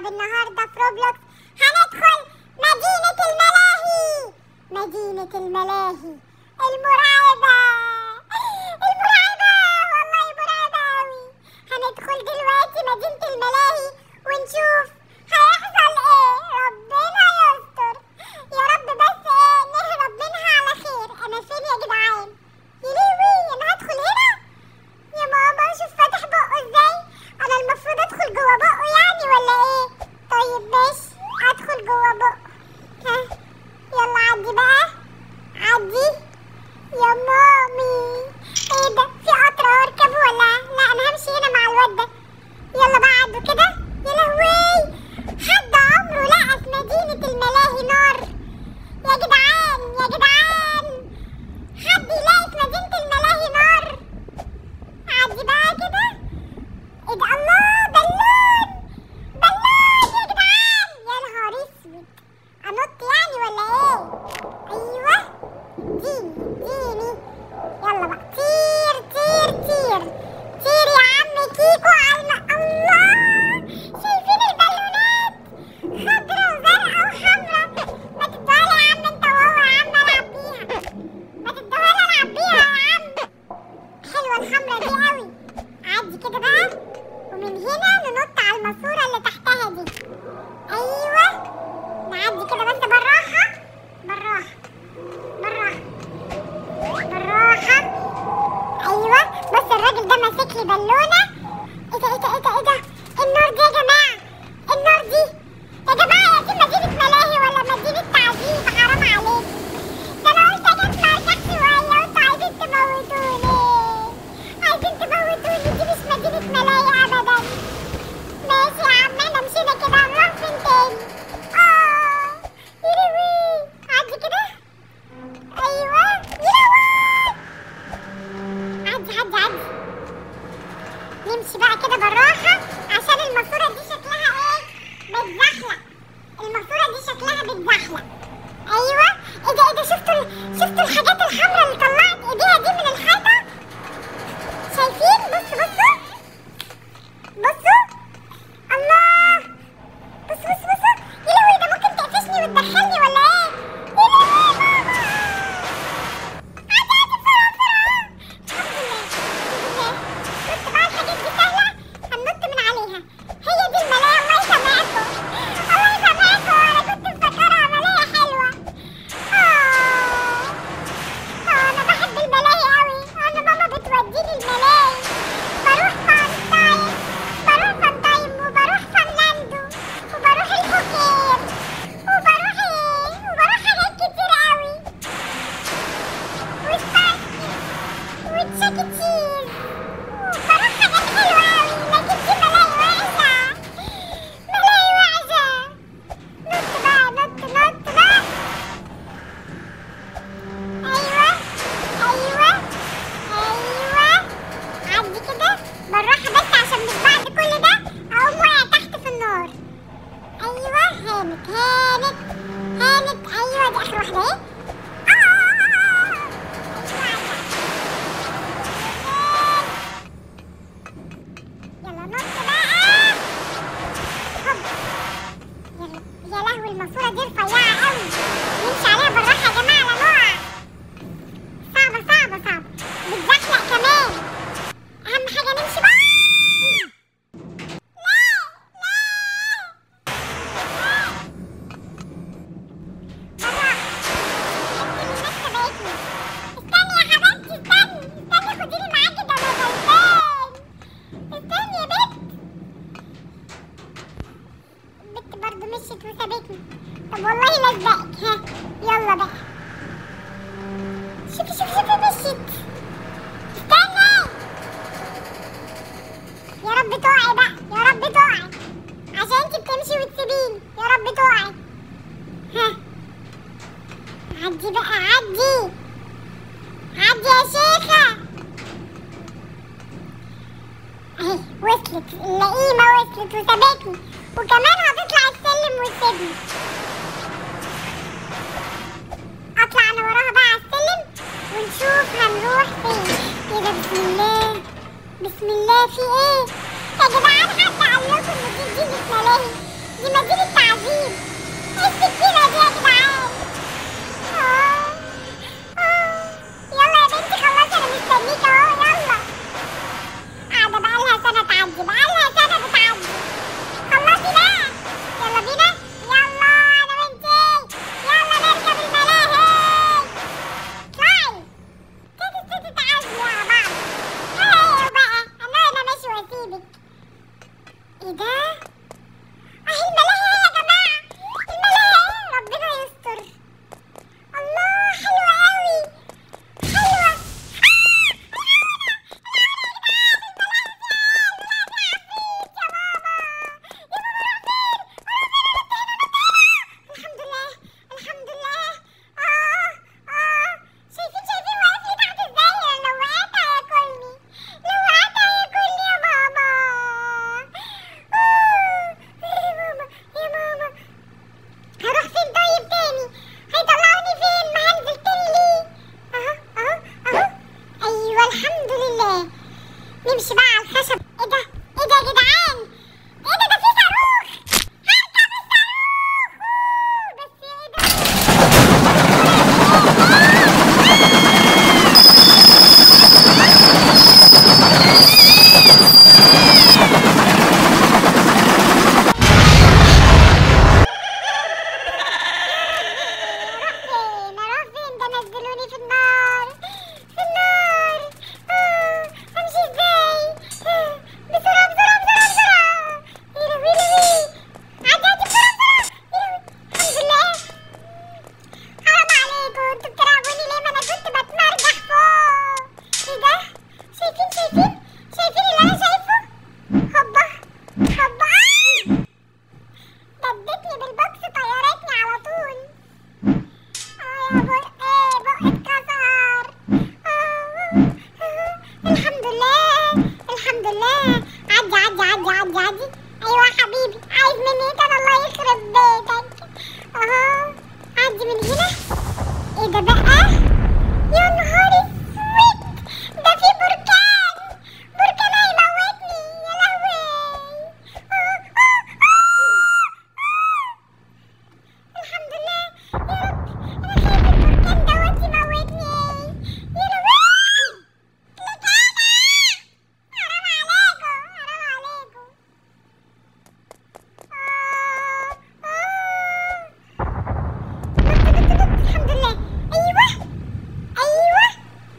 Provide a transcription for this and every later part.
هنلعب النهارده في روبلوكس هندخل مدينة الملاهي مدينة الملاهي المرعبة المرعبة والله مرعبة أوي هندخل دلوقتي مدينة الملاهي ونشوف هيحصل ايه ربنا يستر يا رب بس ايه نهرب منها على خير انا فين يا جدعان يا لهوي انا هدخل هنا يا ماما شوف فاتح بقه ازاي انا المفروض ادخل جوه بقه يعني ولا ايه طيب ماشي ادخل جوه بقه ها يلا عدي بقى عدي يا مامي ايه ده في قطر اركب ولا لا انا همشي هنا مع الواد ده يلا بقى عدوا كده يا لهوي حد عمره لقى في مدينة الملاهي نار يا جدعان يا جدعان حد يلاقي في مدينة الملاهي نار عدي بقى كده ايه ده الله بالون بالون يا جدعان يا نهار اسود انط يعني ولا ايه ايوه اديني اديني يلا بقى طير طير طير طير يا عم كيكو على الم- الله شايفين البالونات خضرا وزرقا وحمرا ما تدوها لي يا عم انت وهو يا عم العب بيها ما تدوها لي العب بيها يا عم حلوة الحمرا دي قوي عدي كده بقى ومن هنا ننط على الماسورة اللي تحتها دي أيوة نعدي كده بس بالراحة بالراحة بالراحة بالراحة أيوة بس الراجل ده ماسك لي بالونة إيه ده إيه ده إيه ده إيه ده النار دي يا جماعة النار دي يا جماعة يا دي مدينة ملاهي ولا مدينة تعذيب حرام عليك ده أنا قلت أجي أسمع شخص شوية وأنتوا عايزين تموتوني عايزين تموتوني دي مش مدينة ملاهي أبدا ماشي يا عم احنا مشينا كده هنروح فين تاني اه يلوي عدي كده ايوه يلوي عدي عدي عدي نمشي بقى كده بالراحة عشان الماسورة دي شكلها ايه بتزحلق الماسورة دي شكلها بتزحلق ايوه ايه ده ايه ده شفتوا ال- شفتوا الحاجات الحمراء اللي طلعت ايديها دي من الحيطة شايفين بصوا بصوا بصوا الله بص بص بص يا لهوي ده ممكن تقفشني وتدخلني ولا ايه؟ يا لهوي ماما عدي عدي بسرعة بسرعة الحمد لله الحمد لله بص بقى الحاجات دي سهلة هننط من عليها هي دي الملاهي الله يسامحكم الله يسامحكم انا كنت مفكرها ملاهي حلوة اه اه انا بحب الملاهي قوي انا ماما بتوديني الملاهي بروح فانتايم بروح فانتايم وبروح فنلاندو وبروح البوكير وبروح ايه وبروح حاجات كتير قوي وسباركي وتشيكي تشيز وبروح حاجات حلوة قوي لكن دي ملاهي وحشة ملاهي وحشة نط بقى نط نط بقى ايوه ايوه ايوه عدي كده بالراحه بس عشان مش بعد كل ده اقوم واقع تحت في النار ايوه هانت هانت هانت ايوه دي اخر واحده اهي آه! يلا نط بقى هوب يلا يا لهوي الماسوره دي رفيعه قوي نمشي عليها بالراحه يا جماعه لا نقع صعبه صعبه صعبه بتزحلق كمان اهم حاجه نمشي بقى لا لا بالراحه انت اللي لسه باكل استني يا حبيبتي استني استني خديني معاكي ده انا غلبان استني يا بنت البت برضه مشيت وسابتني طب والله لزقك ها يلا بقى شوفي شوفي شوفي مشيت استني يا رب تقعي بقى يا رب تقعي عشان انت بتمشي وتسيبيني يا رب تقعي ها عدي بقى عدي عدي يا شيخة اهي وصلت اللئيمة وصلت وسابتني وكمان هتطلع السلم وتسيبني اطلع انا وراها بقى على السلم ونشوف هنروح فين ايه ده بسم الله بسم الله في ايه يا جدعان حد قال لكم ان دي جيزة ملاهي ايه ده اهي الملاهي يا جماعه الملاهي ربنا يستر الله حلوه قوي حلوه الحمد لله الحمد لله اه اه شايفين شايفين واقف لي تحت ازاي لو وقعت هياكلني لو وقعت هياكلني يا ماما آه، يا ماما يا ماما هروح فين طيب تاني هيطلعوني فين ما هنزل تاني ليه اهو اهو اهو ايوه الحمد لله نمشي بقى على الخشب ايه ده ايه ده يا جدعان ايه ده ده في صاروخ هركب الصاروخ أوه، بس ايه ده فين اروح فين ده نزلوني في النار في النار آه، امشي ازاي آه، بسرعه بسرعه بسرعه بسرعه يا لهوي يا لهوي عدي عدي بسرعه بسرعه الحمد لله حرام عليكم انتوا بتلعبوني ليه ما انا كنت بتمرجح فوق ايه ده شايفين شايفين شايفين اللي انا شايفه هوبا هوبا ددتني بالبوكس طيرتني على طول اه يا بق ايه بق اتكسر آه، آه، الحمد لله الحمد لله عدي عدي عدي عدي عدي ايوه يا حبيبي عايز مني ايه تاني الله يخرب بيتك اهو عدي من هنا ايه ده بقى يا نهار اسود ده في بركان بركان هيموتني يا لهوي آه، آه، آه، آه. الحمد لله يا رب انا خايف البركان دوت يموتني يا لهوي لجانا حرام عليكم حرام عليكم آه آه نط نط نط الحمد لله ايوه ايوه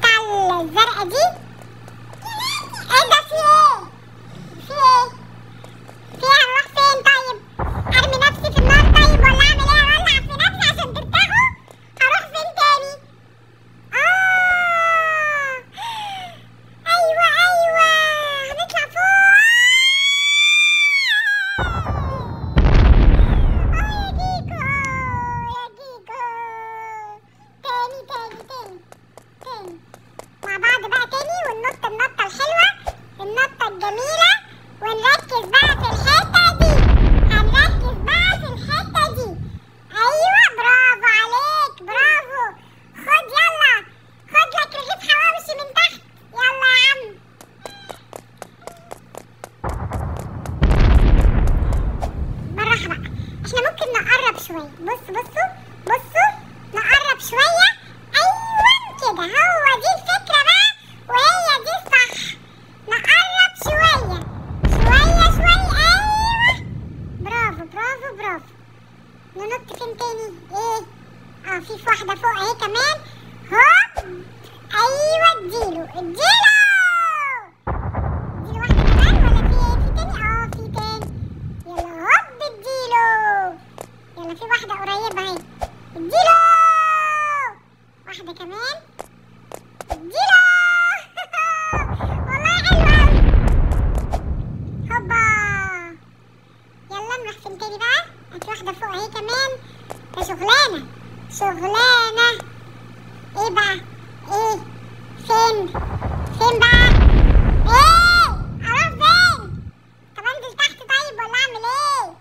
بتاع الزرقاء دي ايه ده في ايه في ايه في ايه هنروح فين طيب ارمي نفسي في النار طيب ولا اعمل ايه اولع في نفسي عشان ترتاحوا هروح فين تاني اه ايوه ايوه هنطلع فوق اه يا جيجو يا جيجو تاني تاني تاني تاني مع بعض بقى تاني وننط النطة الحلوة النطة الجميلة ونركز بقى في الحتة دي هنركز بقى في الحتة دي أيوة برافو عليك برافو خد يلا خد لك رغيف حواوشي من تحت يلا يا عم بالراحة بقى احنا ممكن نقرب شوية بص بصوا بصوا نقرب شوية أيوة كده هو دي الفكرة بقى وهي دي الصح نقرب شوية شوية شوية أيوة برافو برافو برافو ننط فين تاني ايه اه في في واحدة فوق اهي كمان هوب ايوه اديله اديله اديله واحدة كمان ولا في ايه في تاني اه في تاني يلا هوب اديله يلا في واحدة قريبة اهي اديله واحدة كمان اديله والله حلوة اوي هوبا يلا نروح فين تاني بقى هات واحدة فوق اهي كمان ده شغلانة شغلانة ايه بقى ايه فين فين بقى ايه اروح فين طب انزل تحت طيب ولا اعمل ايه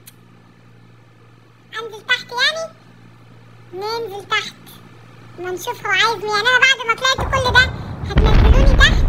انزل تحت يعني ننزل تحت ما نشوف هو عايزني يعني انا بعد ما طلعت كل ده هتنزلوني تحت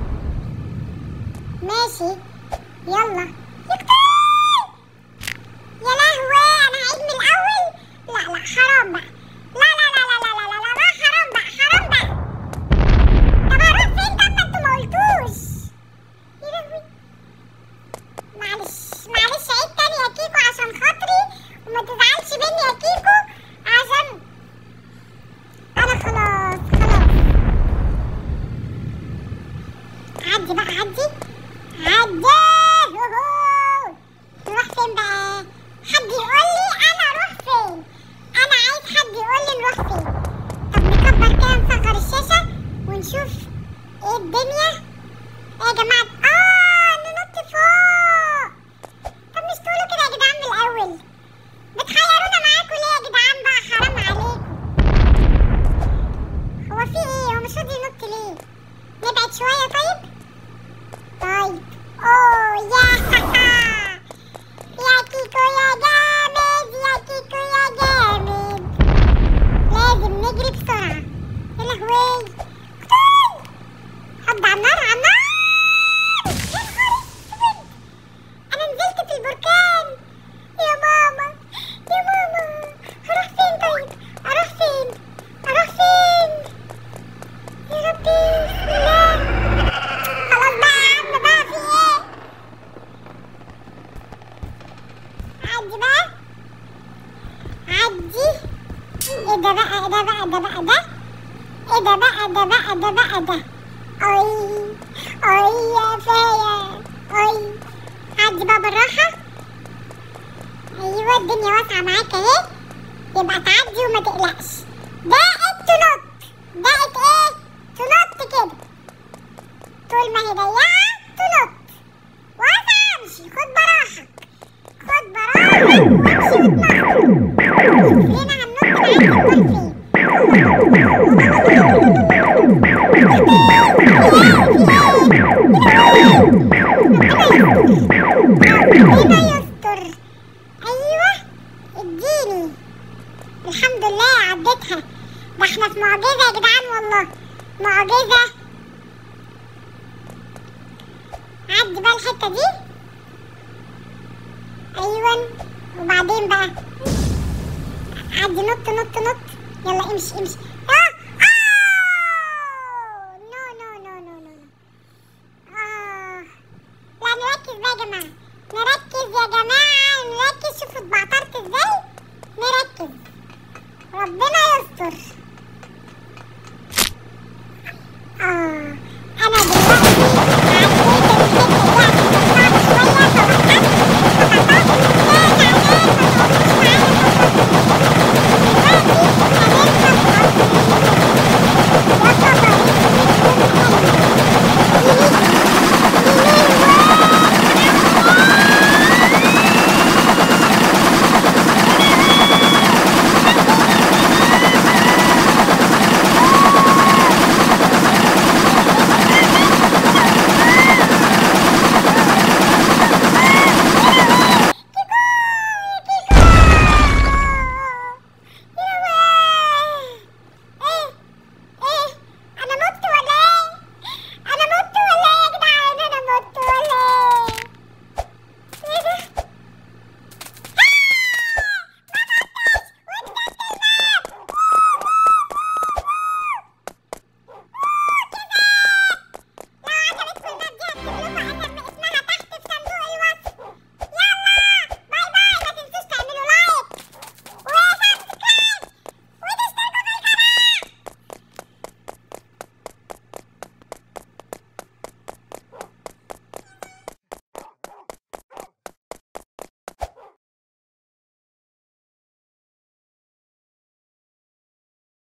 ماشي يلا يكتب يا لهوي انا هعيد من الاول لا لا حرام بقى لا لا لا لا لا لا لا لا, لا حرام بقى حرام بقى طب هروح فين طب ما انتوا ما قلتوش يا لهوي معلش معلش عيد تاني يا كيكو عشان خاطري وما تزعلش مني يا كيكو عشان انا خلاص خلاص عدي بقى عدي عدي هوهو. نروح فين بقى حد يقول لي انا اروح فين انا عايز حد يقول لي نروح فين طب نكبر كده نصغر الشاشة ونشوف ايه الدنيا ايه يا جماعة اه ننط فوق طب مش تقولوا كده يا جدعان من الاول بتخيرونا معاكم ليه يا جدعان بقى حرام عليكم هو في ايه هو مش راضي ينط ليه نبعد شوية طيب طيب اوه يا يا كيكو يا جامد يا كيكو يا جامد لازم نجري بسرعة يا لهوي قتل حد على النار على النار يا نهار اسود انا نزلت في البركان يا ماما يا ماما هروح فين طيب اروح فين اروح فين يا ربي بسم الله خلاص بقى يا عم بقى في ايه عدي بقى عدي ايه ده بقى ده بقى ده بقى ده ايه ده بقى ده بقى ده بقى ده اي اي يا فايا اي عدي بقى بالراحة ايوه الدنيا واسعة معاك اهي يبقى تعدي وما تقلقش دقت تنط دقت ايه تنط كده طول ما هي ضيقة تنط واسعة امشي خد براحتك خد براحتك وامشي واتنطط شوف هنا هننط معاك نروح فين ربنا يستر ايوه اديني الحمد لله عديتها ده احنا في معجزة يا جدعان والله معجزة عدي بقى الحتة دي ايوه وبعدين بقى عدي نط نط نط يلا امشي امشي اه اه نو نو نو نو نو نو. اه لا نركز بقى يا جماعة نركز يا جماعة نركز شوفوا اتبعترت ازاي نركز ربنا يستر